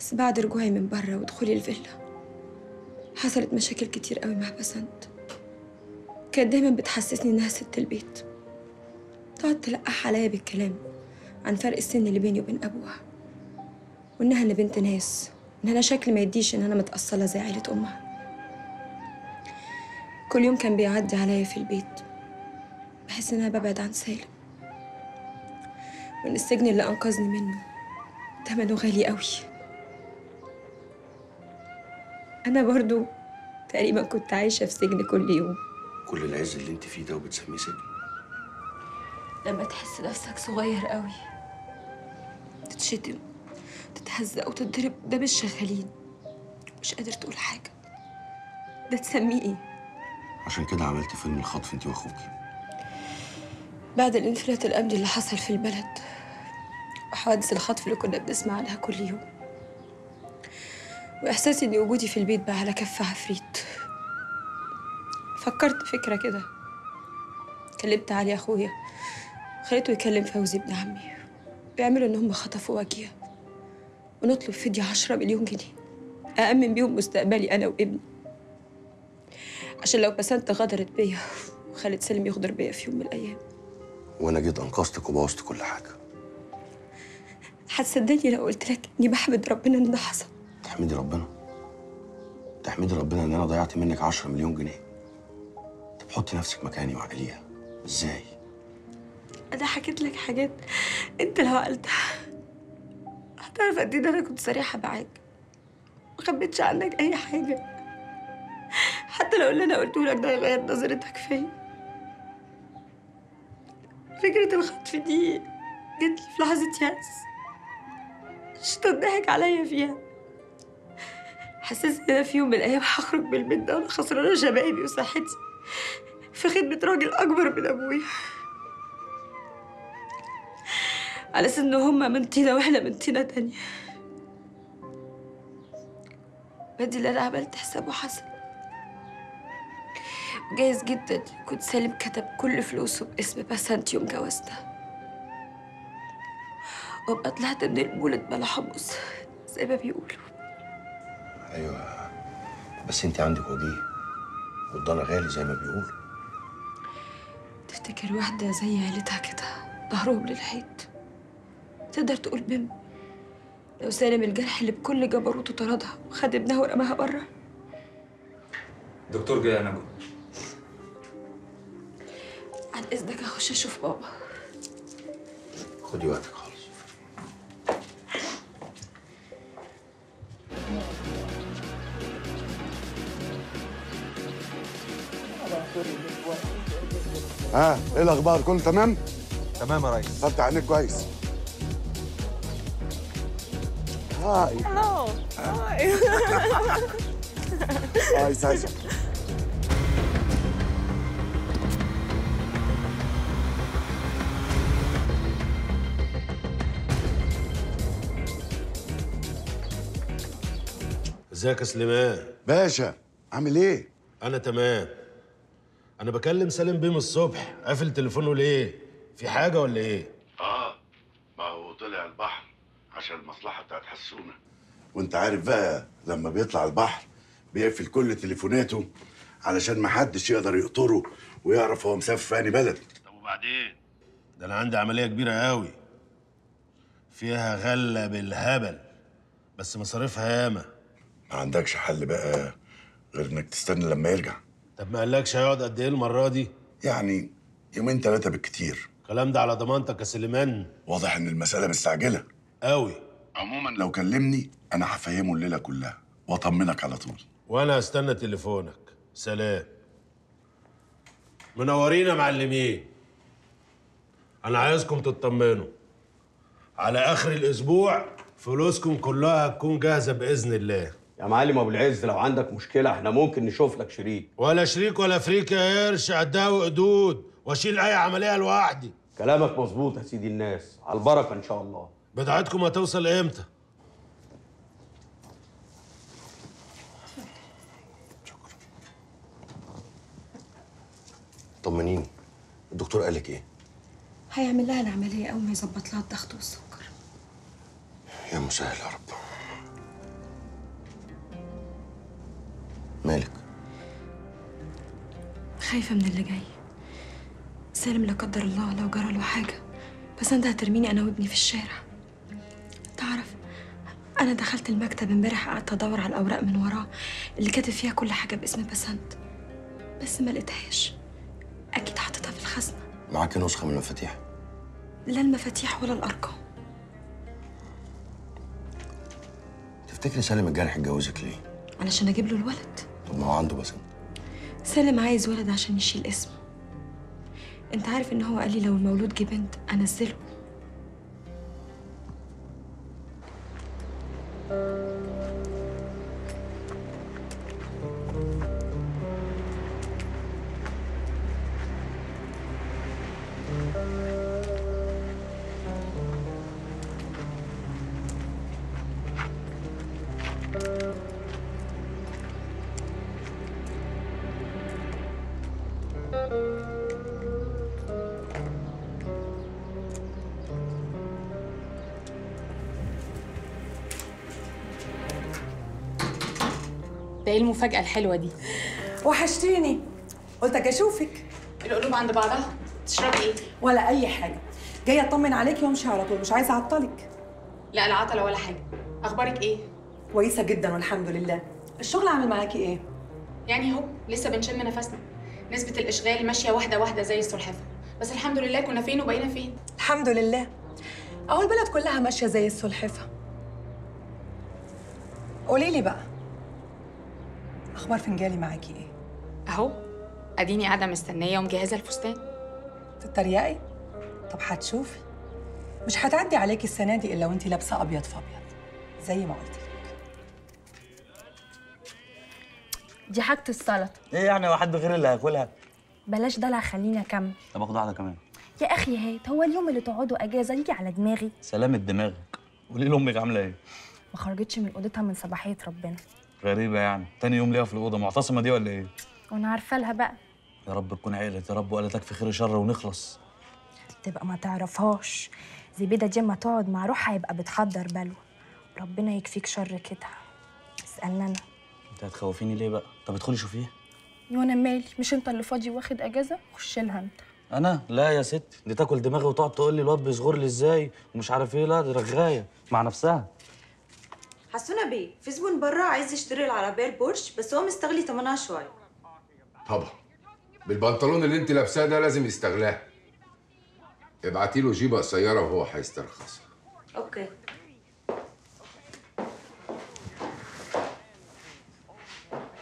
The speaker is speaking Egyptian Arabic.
بس بعد رجوعي من بره ودخولي الفيلا حصلت مشاكل كتير قوي مع بسنت كانت دايما بتحسسني انها ست البيت تقعد تلقح عليا بالكلام عن فرق السن اللي بيني وبين ابوها وانها انا بنت ناس ان انا شكلي ما يديش ان انا متأصلة زي عيلة امها كل يوم كان بيعدي عليا في البيت بحس ان انا ببعد عن سالم وان السجن اللي انقذني منه تمنه غالي قوي انا برضو تقريبا كنت عايشة في سجن كل يوم كل العز اللي انت فيه ده وبتسميه سجن لما تحس نفسك صغير قوي تتشتم تتهزق وتتضرب قدام الشغالين مش قادر تقول حاجة ده تسميه ايه؟ عشان كده عملت فيلم الخطف انت واخوكي بعد الانفلات الأمني اللي حصل في البلد وحوادث الخطف اللي كنا بنسمع عنها كل يوم وإحساسي إن وجودي في البيت بقى على كف عفريت فكرت فكرة كده كلمت علي أخويا خليته يكلم فوزي ابن عمي ويعملوا إن هم خطفوا وجيه ونطلب فدية عشرة مليون جنيه أأمن بيهم مستقبلي أنا وابني عشان لو بسنت غدرت بيا وخالد سالم يغدر بيا في يوم من الأيام وانا جيت انقذتك وبوظت كل حاجه هتصدقني لو قلت لك إني بحمد ربنا إن ده حصل تحمدي ربنا تحمدي ربنا ان انا ضيعت منك 10 مليون جنيه طب حطي نفسك مكاني وعقليها ازاي أنا حكيت لك حاجات أنت لو عقلتها هتعرف قد إيه إن أنا كنت صريحة معاك ما خبيتش عنك أي حاجة حتى لو اللي أنا قلته لك ده هيغير نظرتك فيا فكرة الخطف دي جت لي في لحظة يأس الشيطان ضحك عليا فيها حسيت إن أنا في يوم من الأيام هخرج من البيت ده وأنا خسرانة شبابي وصحتي في خدمة راجل أكبر من أبويا على أساس إن هما من طينة وإحنا من طينة تانية بدي اللي أنا عملت حسابه حصل جايز جدا كنت سالم كتب كل فلوسه باسم بسنت يوم جوازنا وابقى طلعت من المولد بلا حمص زي ما بيقولوا ايوه بس انت عندك وجيه والضنا غالي زي ما بيقولوا تفتكر واحدة زي عيلتها كده ظهرهم للحيط تقدر تقول بم لو سالم الجرح اللي بكل جبروته طردها وخد ابنها ورماها بره دكتور جاي انا جوه عن اذنك اخش اشوف بابا خدي وقتك خالص ها ايه الاخبار كله تمام تمام يا ريس فتح عينيك كويس هاي Hello. Hi. هاي ساسا ازيك يا سليمان باشا عامل ايه انا تمام انا بكلم سالم بيه من الصبح قافل تليفونه ليه في حاجه ولا ايه اه ما هو طلع البحر عشان المصلحه بتاعت حسونه وانت عارف بقى لما بيطلع البحر بيقفل كل تليفوناته علشان ما حدش يقدر يقطره ويعرف هو مسافر في انهي بلد طب وبعدين ده انا عندي عمليه كبيره قوي فيها غله بالهبل بس مصاريفها ياما ما عندكش حل بقى غير انك تستنى لما يرجع طب ما قالكش هيقعد قد ايه المره دي يعني يومين ثلاثه بالكتير الكلام ده على ضمانتك يا سليمان واضح ان المساله مستعجله قوي عموما لو كلمني انا هفهمه الليله كلها واطمنك على طول وانا هستنى تليفونك سلام منورين يا معلمين انا عايزكم تطمنوا على اخر الاسبوع فلوسكم كلها هتكون جاهزه باذن الله يا معلم ابو العز لو عندك مشكله احنا ممكن نشوف لك شريك ولا شريك ولا فريك يا قرش قدها وقدود واشيل اي عمليه لوحدي كلامك مظبوط يا سيدي الناس على البركه ان شاء الله بضاعتكم هتوصل امتى طمنيني الدكتور قال لك ايه هيعمل لها العملية أول ما يظبط لها الضغط والسكر يا مسهل يا رب مالك خايفة من اللي جاي سالم لا قدر الله لو جرى له حاجة بس انت هترميني انا وابني في الشارع تعرف انا دخلت المكتب امبارح قعدت ادور على الاوراق من وراه اللي كاتب فيها كل حاجة باسم بسنت بس ما لقيتهاش اكيد حاططها في الخزنة معاك نسخه من المفاتيح لا المفاتيح ولا الارقام تفتكري سالم الجارح اتجوزك ليه علشان اجيب له الولد طب ما هو عنده بسنت سالم عايز ولد عشان يشيل اسمه انت عارف ان هو قال لي لو المولود جه بنت انزله ده ايه المفاجأة الحلوة دي؟ وحشتيني قلت اجي اشوفك القلوب عند بعضها تشربي ايه؟ ولا اي حاجه جايه اطمن عليكي وامشي على طول مش عايزه اعطلك لا لا عطلة ولا حاجة أخبارك ايه؟ كويسه جدا والحمد لله الشغل عامل معاكي ايه يعني اهو لسه بنشم نفسنا نسبة الإشغال ماشية واحدة واحدة زي السلحفة بس الحمد لله كنا فين وبقينا فين الحمد لله اهو البلد كلها ماشيه زي السلحفه قولي لي بقى اخبار فنجالي معاكي ايه أهو أديني قاعدة مستنية ومجهزة الفستان تتريقي طب هتشوفي مش هتعدي عليكي السنه دي الا وانتي لابسه ابيض في ابيض زي ما قلت لك دي حاجة السلطة ايه يعني هو حد غير اللي هياكلها بلاش دلع خليني أكمل طب اخد واحده كمان يا أخي هات هو اليوم اللي تقعدوا أجازة يجي على دماغي سلامة دماغك قولي لامك عامله ايه ما خرجتش من أوضتها من صباحية ربنا غريبه يعني تاني يوم ليها في الاوضه معتصمه دي ولا ايه وأنا عارفة لها بقى يا رب تكون عقلت يا رب ولا تكفي خير شر ونخلص تبقى ما تعرفهاش زبيدة دي اما تقعد مع روحها يبقى بتحضر بلوى ربنا يكفيك شر كده اسألني أنا انت هتخوفيني ليه بقى طب ادخلي شوفيه وأنا مالي مش أنت اللي فاضي واخد أجازة خش لها أنت انا لا يا ست دي تاكل دماغي وتقعد تقول لي الواد بيصغر لي ازاي ومش عارف ايه لا دي رغايه مع نفسها حسونا بيه في زبون برا عايز يشتري العربية البورش بس هو مستغلي تمنها شوية طبعا بالبنطلون اللي انت لابساه ده لازم يستغلاه ابعتي له جيبه قصيره وهو هيسترخص اوكي